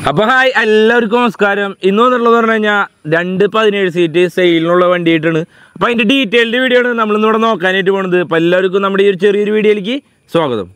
അപ്പൊ ഹായ് എല്ലാവർക്കും നമസ്കാരം ഇന്ന് വന്നിട്ടുള്ളത് പറഞ്ഞു കഴിഞ്ഞാൽ രണ്ട് പതിനേഴ് സീറ്റ് സെയിലിനുള്ള വണ്ടിയായിട്ടാണ് അപ്പൊ അതിന്റെ ഡീറ്റെയിൽഡ് വീഡിയോ ആണ് നമ്മൾ ഇന്നിവിടെ നോക്കാനായിട്ട് പോണത് അപ്പൊ എല്ലാവർക്കും നമ്മുടെ ഈ ഒരു ചെറിയൊരു വീഡിയോയിലേക്ക് സ്വാഗതം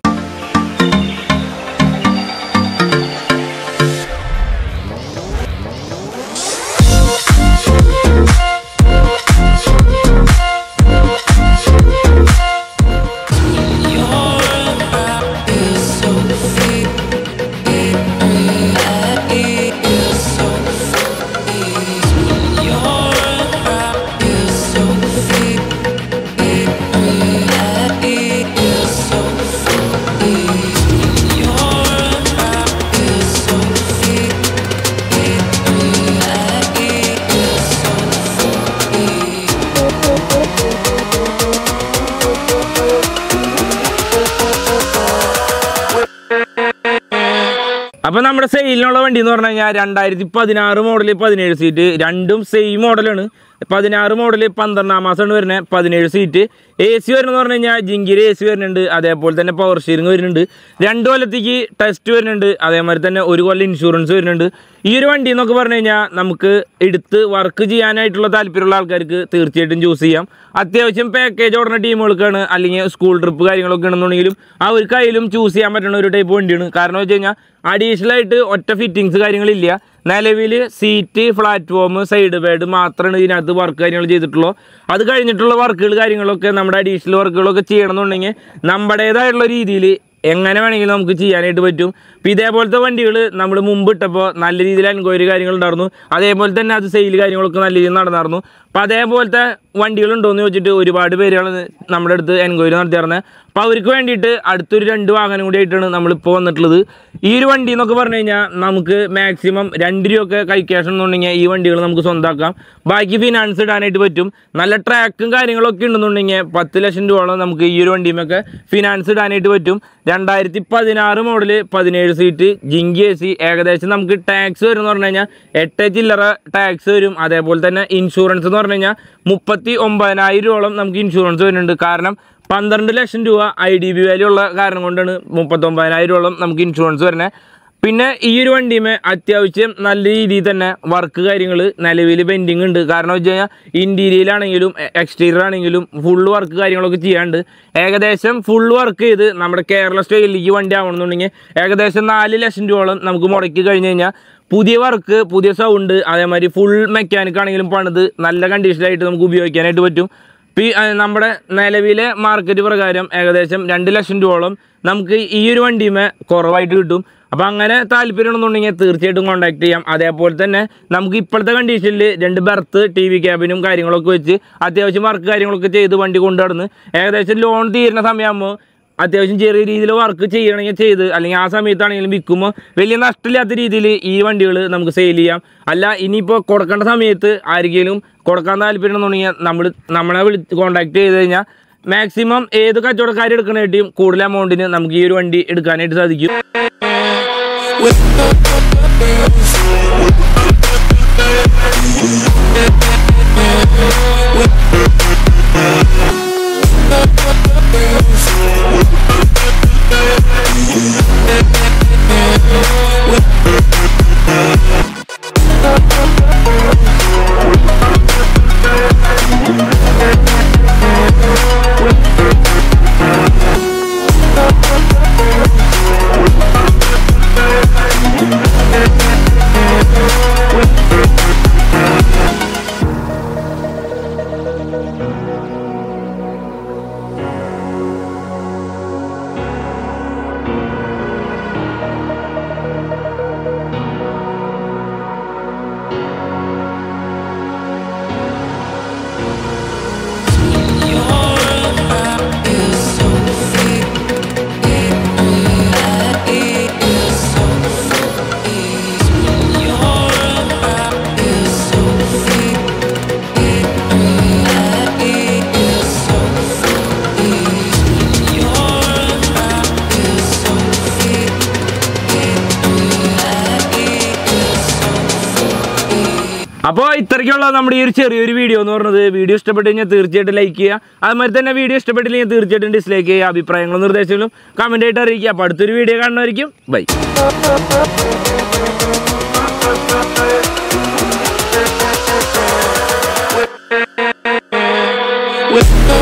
അപ്പൊ നമ്മുടെ സെയിലിനുള്ള വണ്ടി എന്ന് പറഞ്ഞു കഴിഞ്ഞാൽ രണ്ടായിരത്തി പതിനാറ് മോഡല് പതിനേഴ് സീറ്റ് രണ്ടും സെയിം മോഡലാണ് പതിനാറ് മോഡല് പന്ത്രണ്ടാം മാസമാണ് വരുന്നത് പതിനേഴ് സീറ്റ് എ സി വരുന്നത് പറഞ്ഞു കഴിഞ്ഞാൽ ജിങ്കിയിൽ എ സി വരുന്നുണ്ട് അതേപോലെ തന്നെ പവർ സ്റ്റിയറിംഗ് വരുന്നുണ്ട് രണ്ട് കൊല്ലത്തേക്ക് ടെസ്റ്റ് വരുന്നുണ്ട് അതേമാതിരി തന്നെ ഒരു കൊല്ലം ഇൻഷുറൻസ് വരുന്നുണ്ട് ഈ ഒരു വണ്ടി എന്നൊക്കെ പറഞ്ഞു കഴിഞ്ഞാൽ നമുക്ക് എടുത്ത് വർക്ക് ചെയ്യാനായിട്ടുള്ള താല്പര്യമുള്ള ആൾക്കാർക്ക് തീർച്ചയായിട്ടും ചൂസ് ചെയ്യാം അത്യാവശ്യം പാക്കേജ് ഓടുന്ന ടീമുകൾക്കാണ് അല്ലെങ്കിൽ സ്കൂൾ ട്രിപ്പ് കാര്യങ്ങളൊക്കെ ആണെന്നുണ്ടെങ്കിലും അവർക്ക് അതിലും ചൂസ് ചെയ്യാൻ പറ്റുന്ന ഒരു ടൈപ്പ് വണ്ടിയാണ് കാരണം വെച്ച് കഴിഞ്ഞാൽ അഡീഷണൽ ആയിട്ട് ഒറ്റ ഫിറ്റിങ്സ് കാര്യങ്ങളില്ല നിലവിൽ സീറ്റ് പ്ലാറ്റ്ഫോം സൈഡ് ബെഡ് മാത്രമാണ് ഇതിനകത്ത് വർക്ക് കാര്യങ്ങൾ ചെയ്തിട്ടുള്ളൂ അത് കഴിഞ്ഞിട്ടുള്ള വർക്കുകൾ കാര്യങ്ങളൊക്കെ നമ്മുടെ അഡീഷണൽ വർക്കുകളൊക്കെ ചെയ്യണമെന്നുണ്ടെങ്കിൽ നമ്മുടേതായിട്ടുള്ള രീതിയിൽ എങ്ങനെ വേണമെങ്കിലും നമുക്ക് ചെയ്യാനായിട്ട് പറ്റും ഇപ്പം ഇതേപോലത്തെ വണ്ടികൾ നമ്മൾ മുമ്പ് ഇട്ടപ്പോൾ നല്ല രീതിയിൽ എൻക്വയറി കാര്യങ്ങൾ ഉണ്ടായിരുന്നു അതേപോലെ തന്നെ അത് സെയിൽ കാര്യങ്ങളൊക്കെ നല്ല രീതിയിൽ നടന്നായിരുന്നു അപ്പം അതേപോലത്തെ വണ്ടികളുണ്ടോ എന്ന് ചോദിച്ചിട്ട് ഒരുപാട് പേരുകൾ നമ്മുടെ അടുത്ത് എൻക്വയറി നടത്തിയിരുന്നത് അപ്പോൾ അവർക്ക് വേണ്ടിയിട്ട് അടുത്തൊരു രണ്ട് വാഹനം കൂടി ആയിട്ടാണ് നമ്മളിപ്പോൾ വന്നിട്ടുള്ളത് ഈ ഒരു വണ്ടി എന്നൊക്കെ പറഞ്ഞു കഴിഞ്ഞാൽ നമുക്ക് മാക്സിമം രണ്ട് രൂപയൊക്കെ കൈ ക്യാഷ് എന്നുണ്ടെങ്കിൽ ഈ വണ്ടികൾ നമുക്ക് സ്വന്തമാക്കാം ബാക്കി ഫിനാൻസ് ഇടാനായിട്ട് പറ്റും നല്ല ട്രാക്കും കാര്യങ്ങളൊക്കെ ഉണ്ടെന്നുണ്ടെങ്കിൽ പത്ത് ലക്ഷം രൂപയോളം നമുക്ക് ഈ ഒരു വണ്ടിയുമൊക്കെ ഫിനാൻസ് ഇടാനായിട്ട് പറ്റും രണ്ടായിരത്തി പതിനാറ് മോഡല് പതിനേഴ് സീറ്റ് ജിങ്കി എ സി ഏകദേശം നമുക്ക് ടാക്സ് വരും എന്ന് പറഞ്ഞു കഴിഞ്ഞാൽ എട്ട് ചില്ലറ ടാക്സ് വരും അതേപോലെ തന്നെ ഇൻഷുറൻസ് എന്ന് പറഞ്ഞു കഴിഞ്ഞാൽ മുപ്പത്തി ഒമ്പതിനായിരം രൂപയോളം നമുക്ക് ഇൻഷുറൻസ് വരുന്നുണ്ട് കാരണം പന്ത്രണ്ട് ലക്ഷം രൂപ ഐ ഡി ബി വാല്യൂ ഉള്ള കാരണം കൊണ്ടാണ് മുപ്പത്തൊമ്പതിനായിരം രൂപയോളം നമുക്ക് ഇൻഷുറൻസ് വരുന്നത് പിന്നെ ഈ ഒരു വണ്ടിയുമേ അത്യാവശ്യം നല്ല രീതിയിൽ തന്നെ വർക്ക് കാര്യങ്ങൾ നിലവിൽ പെൻഡിങ് ഉണ്ട് കാരണം വെച്ച് കഴിഞ്ഞാൽ ഇൻറ്റീരിയലാണെങ്കിലും എക്സ്റ്റീരിയർ ആണെങ്കിലും ഫുൾ വർക്ക് കാര്യങ്ങളൊക്കെ ചെയ്യാണ്ട് ഏകദേശം ഫുൾ വർക്ക് ചെയ്ത് നമ്മുടെ കേരള സ്റ്റൈലിലേക്ക് വണ്ടി ആവണമെന്നുണ്ടെങ്കിൽ ഏകദേശം നാല് ലക്ഷം രൂപയോളം നമുക്ക് മുടക്കി കഴിഞ്ഞ് കഴിഞ്ഞാൽ പുതിയ വർക്ക് പുതിയ സൗണ്ട് അതേമാതിരി ഫുൾ മെക്കാനിക് ആണെങ്കിലും പണിത് നല്ല കണ്ടീഷനായിട്ട് നമുക്ക് ഉപയോഗിക്കാനായിട്ട് പറ്റും ഇപ്പം ഈ, ആ, നമ്മുടെ നിലവിലെ മാർക്കറ്റ് പ്രകാരം ഏകദേശം രണ്ട് ലക്ഷം രൂപയോളം നമുക്ക് ഈ ഒരു വണ്ടിയുമേ കുറവായിട്ട് കിട്ടും അപ്പോൾ അങ്ങനെ താല്പര്യമുണ്ടെന്നുണ്ടെങ്കിൽ തീർച്ചയായിട്ടും കോൺടാക്ട് ചെയ്യാം അതേപോലെ തന്നെ നമുക്ക് ഇപ്പോഴത്തെ കണ്ടീഷനിൽ രണ്ട് ബർത്ത് ടി വി ക്യാബിനും കാര്യങ്ങളൊക്കെ വെച്ച് അത്യാവശ്യം വർക്ക് കാര്യങ്ങളൊക്കെ ചെയ്ത് വണ്ടി കൊണ്ടുനടന്ന് ഏകദേശം ലോൺ തീരുന്ന സമയമാകുമ്പോൾ അത്യാവശ്യം ചെറിയ രീതിയിൽ വർക്ക് ചെയ്യണമെങ്കിൽ ചെയ്ത് അല്ലെങ്കിൽ ആ സമയത്താണെങ്കിലും വിൽക്കുമ്പോൾ വലിയ നഷ്ടമില്ലാത്ത രീതിയിൽ ഈ വണ്ടികൾ നമുക്ക് സെയിൽ ചെയ്യാം അല്ല ഇനിയിപ്പോൾ കൊടുക്കേണ്ട സമയത്ത് ആരെങ്കിലും കൊടുക്കാൻ താല്പര്യമുണ്ടെന്നുണ്ടെങ്കിൽ നമ്മൾ നമ്മളെ വിളി കോൺടാക്ട് ചെയ്ത് കഴിഞ്ഞാൽ മാക്സിമം ഏത് കച്ചവടക്കാർ എടുക്കണേറ്റും കൂടുതൽ എമൗണ്ടിന് നമുക്ക് ഈ ഒരു വണ്ടി എടുക്കാനായിട്ട് സാധിക്കും അപ്പോൾ ഇത്രയ്ക്കുള്ള നമ്മുടെ ഈ ഒരു ചെറിയൊരു വീഡിയോ എന്ന് പറഞ്ഞത് വീഡിയോ ഇഷ്ടപ്പെട്ട് കഴിഞ്ഞാൽ തീർച്ചയായിട്ടും ലൈക്ക് ചെയ്യുക അതുമാതിരി തന്നെ വീഡിയോ ഇഷ്ടപ്പെട്ടില്ലെങ്കിൽ തീർച്ചയായിട്ടും ഡിസ്ലൈക്ക് ചെയ്യുക അഭിപ്രായങ്ങളും നിർദ്ദേശങ്ങളും കമൻ്റ് ആയിട്ട് അറിയിക്കുക അപ്പോൾ അടുത്തൊരു വീഡിയോ കാണുന്നതായിരിക്കും ബൈ with